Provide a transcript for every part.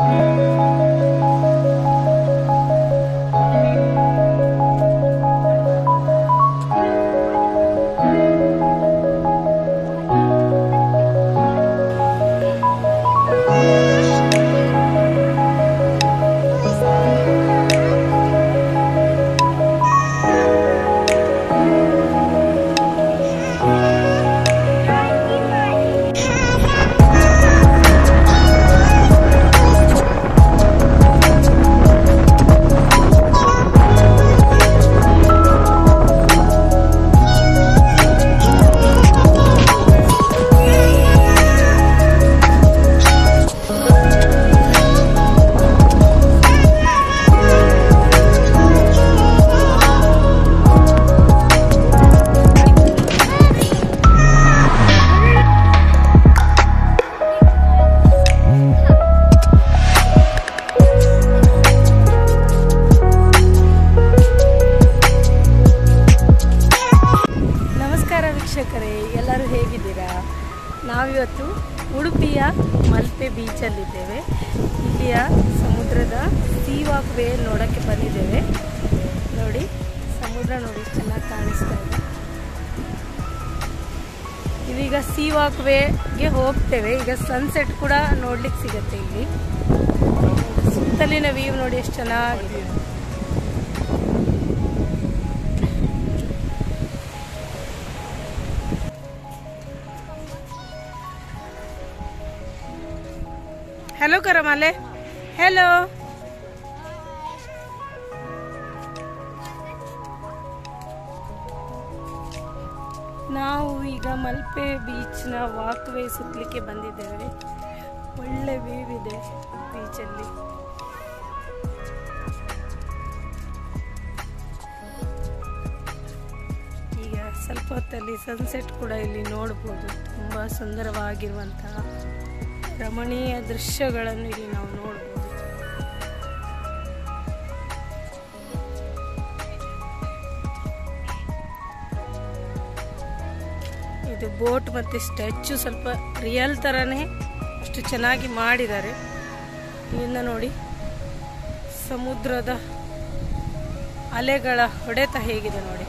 ನಮಸ್ಕಾರ ವೀಕ್ಷಕರೇ ಎಲ್ಲರೂ ಹೇಗಿದ್ದೀರಾ ನಾವಿವತ್ತು ಉಡುಪಿಯ ಮಲ್ಪೆ ಬೀಚಲ್ಲಿದ್ದೇವೆ ಇಲ್ಲಿಯ ಸಮುದ್ರದ ಸೀ ವಾಕ್ ವೇ ನೋಡೋಕ್ಕೆ ಬಂದಿದ್ದೇವೆ ನೋಡಿ ಸಮುದ್ರ ನೋಡಿ ಚೆನ್ನಾಗಿ ಕಾಣಿಸ್ತಾ ಇದೆ ಇದೀಗ ಸೀ ವಾಕ್ ವೇಗೆ ಹೋಗ್ತೇವೆ ಈಗ ಸನ್ಸೆಟ್ ಕೂಡ ನೋಡ್ಲಿಕ್ಕೆ ಸಿಗತ್ತೆ ಇಲ್ಲಿ ಸುತ್ತಲಿನ ವ್ಯೂ ನೋಡಿ ಎಷ್ಟು ಚೆನ್ನಾಗಿದೆ हॅलो करा माले हॅलो ನಾವು ಈಗ ಮಲ್ಪೆ ಬೀಚ್ನ ವಾಕ್ ವೇ ಸುತ್ತಲಿಕ್ಕೆ ಬಂದಿದ್ದೇವೆ ಒಳ್ಳೆ ವ್ಯೂ ಇದೆ ಬೀಚಲ್ಲಿ ಈಗ ಸ್ವಲ್ಪ ಹೊತ್ತಲ್ಲಿ ಸನ್ಸೆಟ್ ಕೂಡ ಇಲ್ಲಿ ನೋಡ್ಬೋದು ತುಂಬ ಸುಂದರವಾಗಿರುವಂತಹ ರಮಣೀಯ ದೃಶ್ಯಗಳನ್ನು ಇಲ್ಲಿ ನಾವು ನೋಡ್ಬೋದು ಇದು ಬೋಟ್ ಮತ್ತು ಸ್ಟ್ಯಾಚು ಸ್ವಲ್ಪ ರಿಯಲ್ ಥರನೇ ಅಷ್ಟು ಚೆನ್ನಾಗಿ ಮಾಡಿದ್ದಾರೆ ಇಲ್ಲಿಂದ ನೋಡಿ ಸಮುದ್ರದ ಅಲೆಗಳ ಹೊಡೆತ ಹೇಗಿದೆ ನೋಡಿ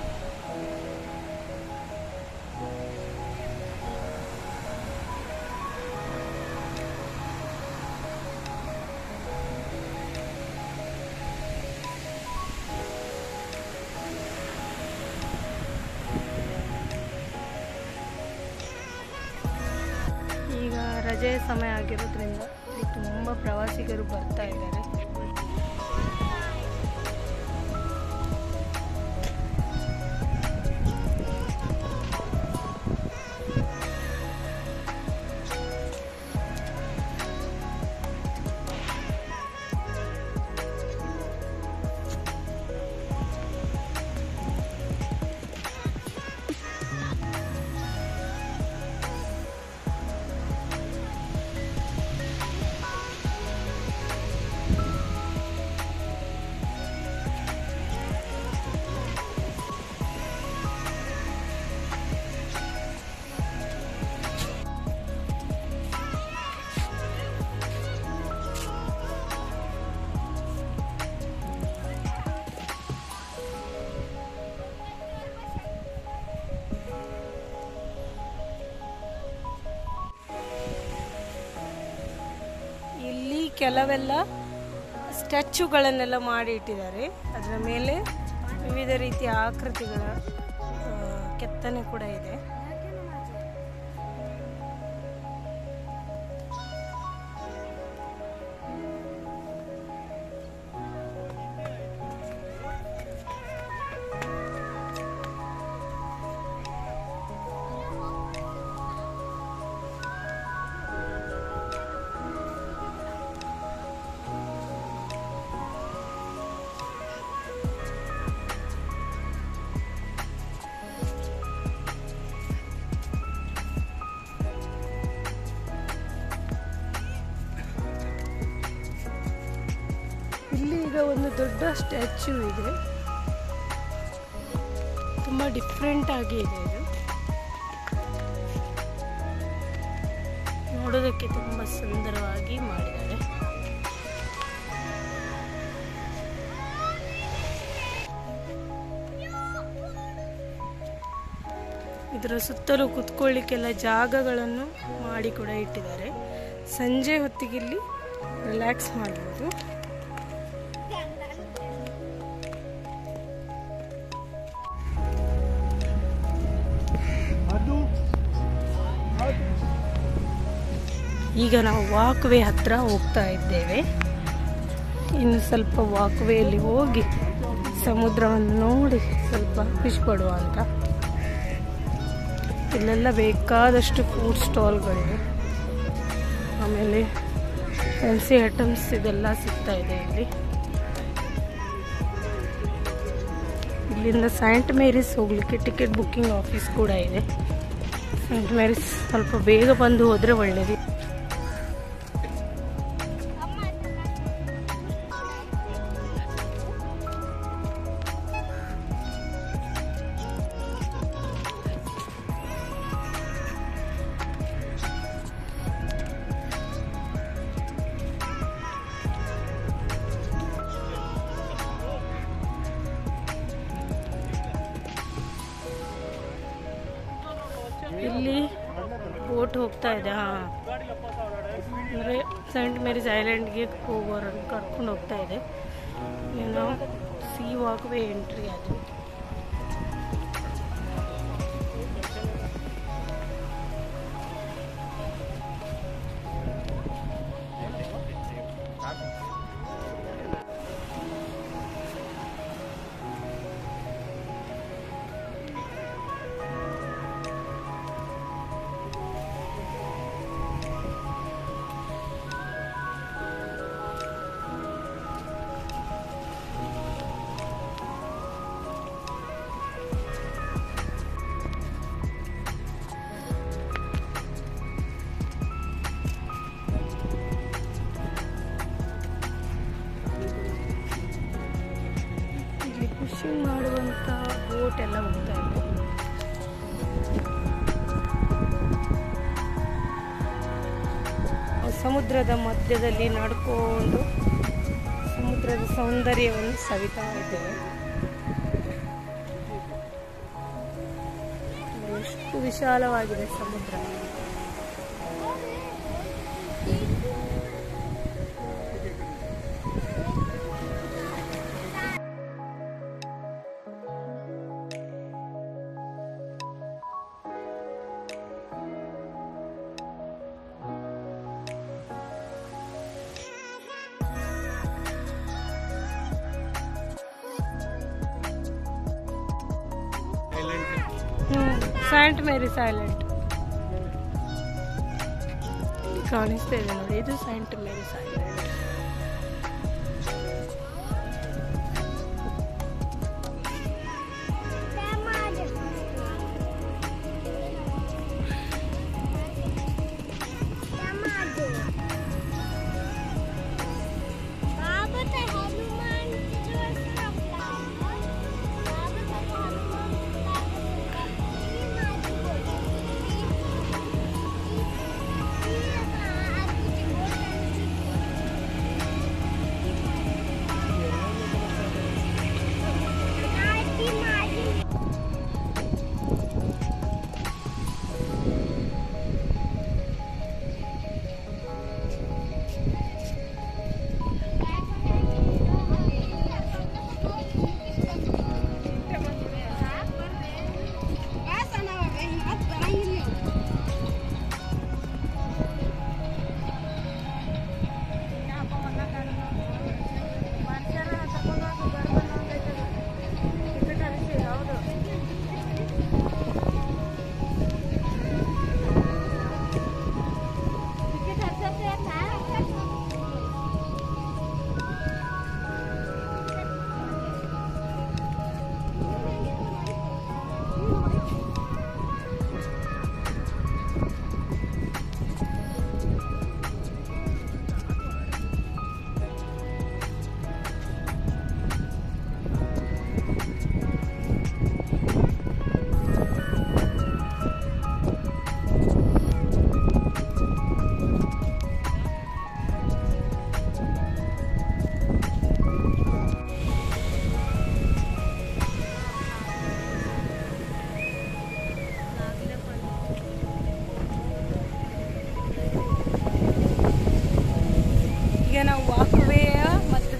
ಈಗ ರಜೆ ಸಮಯ ಆಗಿರೋದ್ರಿಂದ ಇಲ್ಲಿ ತುಂಬ ಪ್ರವಾಸಿಗರು ಬರ್ತಾ ಇದ್ದಾರೆ ಇಲ್ಲಿ ಕೆಲವೆಲ್ಲ ಸ್ಟ್ಯಾಚ್ಯುಗಳನ್ನೆಲ್ಲ ಮಾಡಿ ಇಟ್ಟಿದ್ದಾರೆ ಅದರ ಮೇಲೆ ವಿವಿಧ ರೀತಿಯ ಆಕೃತಿಗಳ ಆ, ಕೆತ್ತನೆ ಕೂಡ ಇದೆ ಇಲ್ಲಿ ಈಗ ಒಂದು ದೊಡ್ಡ ಸ್ಟ್ಯಾಚ್ಯೂ ಇದೆ ತುಂಬಾ ಡಿಫ್ರೆಂಟ್ ಆಗಿ ಇದೆ ಇದು ನೋಡೋದಕ್ಕೆ ತುಂಬಾ ಸುಂದರವಾಗಿ ಮಾಡಿದ್ದಾರೆ ಇದರ ಸುತ್ತಲೂ ಕುತ್ಕೊಳ್ಳಿಕ್ಕೆಲ್ಲ ಜಾಗಗಳನ್ನು ಮಾಡಿ ಕೂಡ ಇಟ್ಟಿದ್ದಾರೆ ಸಂಜೆ ಹೊತ್ತಿಗೆ ಇಲ್ಲಿ ರಿಲ್ಯಾಕ್ಸ್ ಮಾಡ್ಬೋದು ಈಗ ನಾವು ವಾಕ್ ವೇ ಹತ್ರ ಹೋಗ್ತಾ ಇದ್ದೇವೆ ಇನ್ನು ಸ್ವಲ್ಪ ವಾಕ್ ವೇಯಲ್ಲಿ ಹೋಗಿ ಸಮುದ್ರವನ್ನು ನೋಡಿ ಸ್ವಲ್ಪ ಖುಷಿ ಪಡುವ ಅಂತ ಇಲ್ಲೆಲ್ಲ ಬೇಕಾದಷ್ಟು ಫುಡ್ ಸ್ಟಾಲ್ಗಳಿವೆ ಆಮೇಲೆ ಫ್ಯಾನ್ಸಿ ಐಟಮ್ಸ್ ಇದೆಲ್ಲ ಸಿಗ್ತಾ ಇದೆ ಇಲ್ಲಿ ಇಲ್ಲಿಂದ ಸೈಂಟ್ ಮೇರಿಸ್ ಹೋಗ್ಲಿಕ್ಕೆ ಟಿಕೆಟ್ ಬುಕ್ಕಿಂಗ್ ಆಫೀಸ್ ಕೂಡ ಇದೆ ಸೈಂಟ್ ಮೇರಿಸ್ ಸ್ವಲ್ಪ ಬೇಗ ಬಂದು ಹೋದರೆ ಒಳ್ಳೆಯದು ಇಲ್ಲಿ ಬೋಟ್ ಹೋಗ್ತಾ ಇದೆ ಹಾಂ ಅಂದರೆ ಸೈಂಟ್ ಮೇರಿಸ್ ಐಲ್ಯಾಂಡ್ಗೆ ಹೋಗೋರನ್ನು ಕರ್ಕೊಂಡು ಹೋಗ್ತಾ ಇದೆ ಏನೋ ಸಿ ವಾಕ್ ವೇ ಎಂಟ್ರಿ ಅದು ಇಲ್ಲಿ ಫಿಶಿಂಗ್ ಮಾಡುವಂಥ ಬೋಟ್ ಎಲ್ಲ ಹೋಗ್ತಾ ಇದೆ ಸಮುದ್ರದ ಮಧ್ಯದಲ್ಲಿ ನಡ್ಕೊಂಡು ಸಮುದ್ರದ ಸೌಂದರ್ಯವನ್ನು ಸವಿತಾ ಇದ್ದೇವೆ ಎಷ್ಟು ವಿಶಾಲವಾಗಿದೆ ಸಮುದ್ರ ಸೈಂಟ್ ಮೇರಿಸ್ ಐಲ್ಯಾಂಡ್ ಕಾಣಿಸ್ತಾ ಇದೆ ನೋಡಿ ಇದು ಸೈಂಟ್ ಮೇರಿಸ್ ಐಲ್ಯಾಂಡ್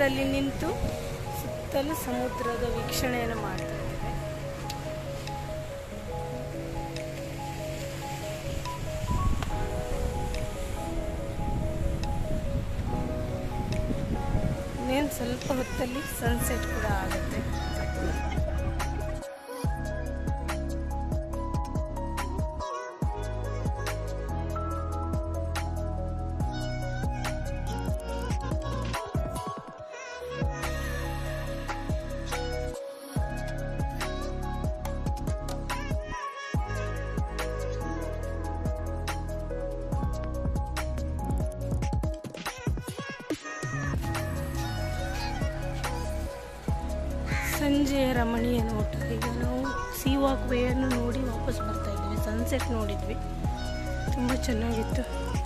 ತೀರದಲ್ಲಿ ನಿಂತು ಸುತ್ತಲೂ ಸಮುದ್ರದ ವೀಕ್ಷಣೆಯನ್ನು ಮಾಡ್ತಾ ಇದ್ದೇವೆ ಇನ್ನೇನು ಸ್ವಲ್ಪ ಹೊತ್ತಲ್ಲಿ ಸನ್ಸೆಟ್ ಕೂಡ ಆಗುತ್ತೆ ಸಂಜೆಯ ರಮಣೀಯ ನೋಟ ಈಗ ನಾವು ಸಿ ವಾಕ್ ವೇಯನ್ನು ನೋಡಿ ವಾಪಸ್ ಬರ್ತಾ ಇದ್ದೀವಿ ಸನ್ಸೆಟ್ ನೋಡಿದ್ವಿ ತುಂಬ ಚೆನ್ನಾಗಿತ್ತು